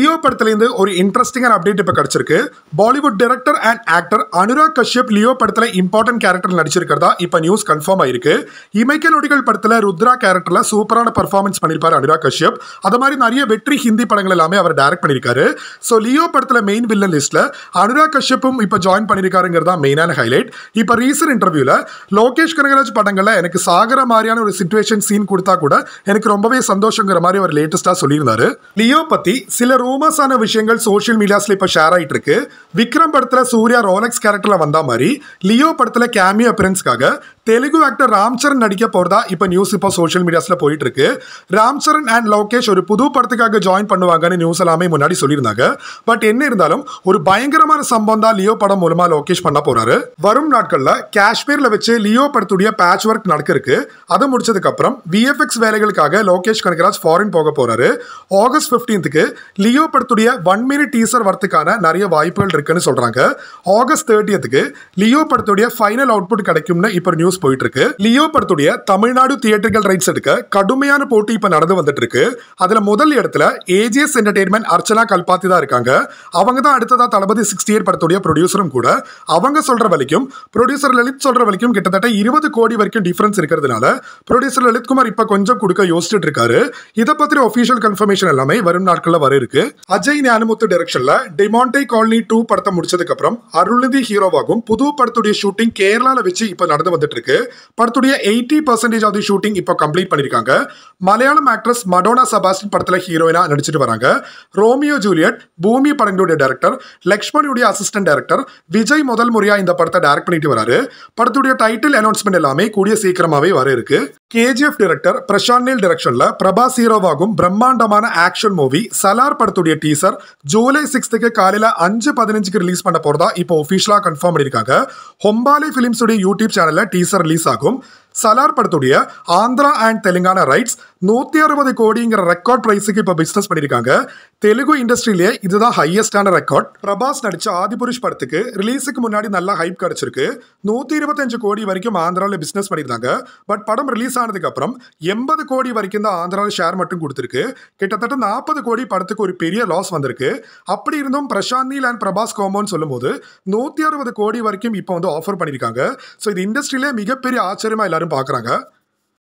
Leo படத்துலேருந்து ஒரு இன்ட்ரெஸ்டிங்கான அப்டேட் இப்போ கிடச்சிருக்கு Bollywood director and actor Anurag Kashyap Leo படத்தில் இம்பார்ட்டன்ட் கேரக்டர் நடிச்சிருக்கிறதா இப்போ நியூஸ் கன்ஃபார்ம் ஆயிருக்கு இமைக்க நொடிகள் படத்தில் ருத்ரா கேரக்டரில் சூப்பரான பர்ஃபார்மன்ஸ் பண்ணியிருப்பார் அனுராக் கஷ்யப் அது மாதிரி நிறைய வெற்றி ஹிந்தி படங்கள் எல்லாமே அவர் டைரக்ட் பண்ணியிருக்காரு ஸோ லியோ படத்தில் மெயின் வில்லன் லிஸ்ட்டில் அனுராக் கஷ்யப்பும் இப்போ ஜாயின் பண்ணியிருக்காருங்கிறது தான் மெயினான ஹைலைட் இப்போ ரீசன்ட் இன்டர்வியூவில் லோகேஷ் கனகராஜ் படங்களில் எனக்கு சாகர மாதிரியான ஒரு சுச்சுவேஷன் சீன் கொடுத்தா கூட எனக்கு ரொம்பவே சந்தோஷங்கிற மாதிரி அவர் லேட்டஸ்ட்டாக சொல்லியிருந்தாரு லியோ பற்றி சில ரூமர்ஸான விஷயங்கள் சோஷியல் மீடியாஸில் இப்போ ஷேர் ஆகிட்டு இருக்கு விக்ரம் படத்தில் சூர்யா ரோலக்ஸ் கேரக்டரில் வந்த மாதிரி லியோ படத்தில் கேமியோ அப்பியரன்ஸ்க்காக தெலுங்கு ஆக்டர் ராம் சரண் நடிக்க போகிறதா இப்போ நியூஸ் இப்போ சோஷியல் மீடியாஸில் போயிட்டு இருக்கு ராம் சரண் அண்ட் லோகேஷ் ஒரு புது படத்துக்காக ஜாயின் பண்ணுவாங்கன்னு நியூஸ் எல்லாமே முன்னாடி சொல்லியிருந்தாங்க பட் என்ன இருந்தாலும் ஒரு பயங்கரமான சம்பவம் தான் லியோ படம் மூலமா லோகேஷ் பண்ண போறாரு வரும் நாட்கள்ல காஷ்மீர்ல வச்சு லியோ படத்துடைய பேட்ச் ஒர்க் நடக்க இருக்கு அதை முடிச்சதுக்கு அப்புறம் விஎஃப்எக்ஸ் வேலைகளுக்காக லோகேஷ் கனகராஜ் ஃபாரின் போக போறாரு ஆகஸ்ட் பிப்டீன்த்துக்கு லியோ படத்துடைய ஒன் மினிட் டீசர் வரத்துக்கான நிறைய வாய்ப்புகள் இருக்குன்னு சொல்றாங்க ஆகஸ்ட் தேர்ட்டியத்துக்கு லியோ படத்துடைய ஃபைனல் அவுட்புட் கிடைக்கும்னு இப்போ நியூஸ் போயிட்டு இருக்கு லியோ படத்துடைய தமிழ்நாடு தியேட்டர்கள் ரைட்ஸ் எடுக்க கடுமையான போட்டி இப்போ நடந்து வந்துட்டு இருக்கு அதுல முதல் இடத்துல ஏஜிஎஸ் என்டர்டைன்மெண்ட் அர்ச்சனா கல்பாத்தி தான் இருக்காங்க அவங்க தான் அடுத்ததா தளபதி சிக்ஸ்டி எயிட் படத்துடைய ப்ரொடியூசரும் கூட அவங்க சொல்ற வரைக்கும் ப்ரொடியூசர் லலித் சொல்ற வரைக்கும் கிட்டத்தட்ட இருபது கோடி வரைக்கும் டிஃபரன்ஸ் இருக்கிறதுனால ப்ரொடியூசர் லலித் குமார் இப்ப கொஞ்சம் கொடுக்க யோசிச்சுட்டு இருக்காரு இதை பத்தின ஒபிஷியல் கன்ஃபர்மேஷன் எல்லாமே வரும் நாட்கள்ல வர இருக்கு அஜய் ஞானமுத்து டைரக்ஷன்ல டிமாண்டே காலனி டூ படத்தை முடிச்சதுக்கு அப்புறம் அருள்நிதி ஹீரோவாகும் புது படத்துடைய ஷூட்டிங் கேரளால வச்சு இப்ப நடந்து வந்துட்டு இருக்கு படத்துடைய eighty percentage of the shooting இப்போ கம்ப்ளீட் பண்ணிருக்காங்க மலையாளம் ஆக்ட்ரஸ் மடோனா சபாஸ்டின் படத்துல ஹீரோயினா நடிச்சிட்டு வராங்க ரோமியோ ஜூலியட் பூமி படங்களுடைய டைரக்டர் லக்ஷ்மணுடைய அசிஸ்டன்ட் டைரக்டர் விஜய் முதல் முறையா இந்த படத்தை டைரக்ட் பண்ணிட்டு வராரு படத்துடைய டைட்டில் அனௌன்ஸ்மெண்ட் எல்லாமே கூடிய சீக்கிரமாவே வர இருக்கு கேஜிஎஃப் டைரக்டர் பிரசாந்த் நீல் டைரக்ஷன்ல பிரபாஸ் ஹீரோவாகும் பிரம்மாண்டமான ஆக்ஷன் மூவி சலார் படத்துடைய டீசர் ஜூலை சிக்ஸ்த்துக்கு காலையில அஞ்சு பதினஞ்சுக்கு ரிலீஸ் பண்ண போறதா இப்போ ஒஃபிஷியலா கன்ஃபார்ம் பண்ணிருக்காங்க ஹொம்பாலே பிலிம்ஸுடைய யூடியூப் சேனல்ல டீசர் ரிலீஸ் ஆகும் சலார் படத்துடைய ஆந்திரா அண்ட் தெலுங்கானா ரைட்ஸ் நூத்தி அறுபது கோடிங்கிற ரெக்கார்ட் பிரைஸுக்கு இப்போ பிசினஸ் பண்ணிருக்காங்க தெலுங்கு இண்டஸ்ட்ரியிலேயே இதுதான் ஹையஸ்டான ரெக்கார்ட் பிரபாஸ் நடிச்ச ஆதிபுருஷ் படத்துக்கு ரிலீஸுக்கு முன்னாடி நல்லா ஹைப் கிடைச்சிருக்கு நூத்தி இருபத்தஞ்சு கோடி வரைக்கும் ஆந்திராவில் பிசினஸ் பண்ணியிருந்தாங்க பட் படம் ரிலீஸ் ஆனதுக்கு அப்புறம் எண்பது கோடி வரைக்கும் தான் ஆந்திராவில் ஷேர் மட்டும் கொடுத்துருக்கு கிட்டத்தட்ட நாற்பது கோடி படத்துக்கு ஒரு பெரிய லாஸ் வந்திருக்கு அப்படி இருந்தும் பிரசாந்த் நீல் அண்ட் பிரபாஸ் கோமோன்னு சொல்லும்போது நூத்தி அறுபது கோடி வரைக்கும் இப்போ வந்து ஆஃபர் பண்ணியிருக்காங்க ஸோ இது இண்டஸ்ட்ரியிலே மிகப்பெரிய ஆச்சரியமா எல்லாரும் பார்க்குறாங்க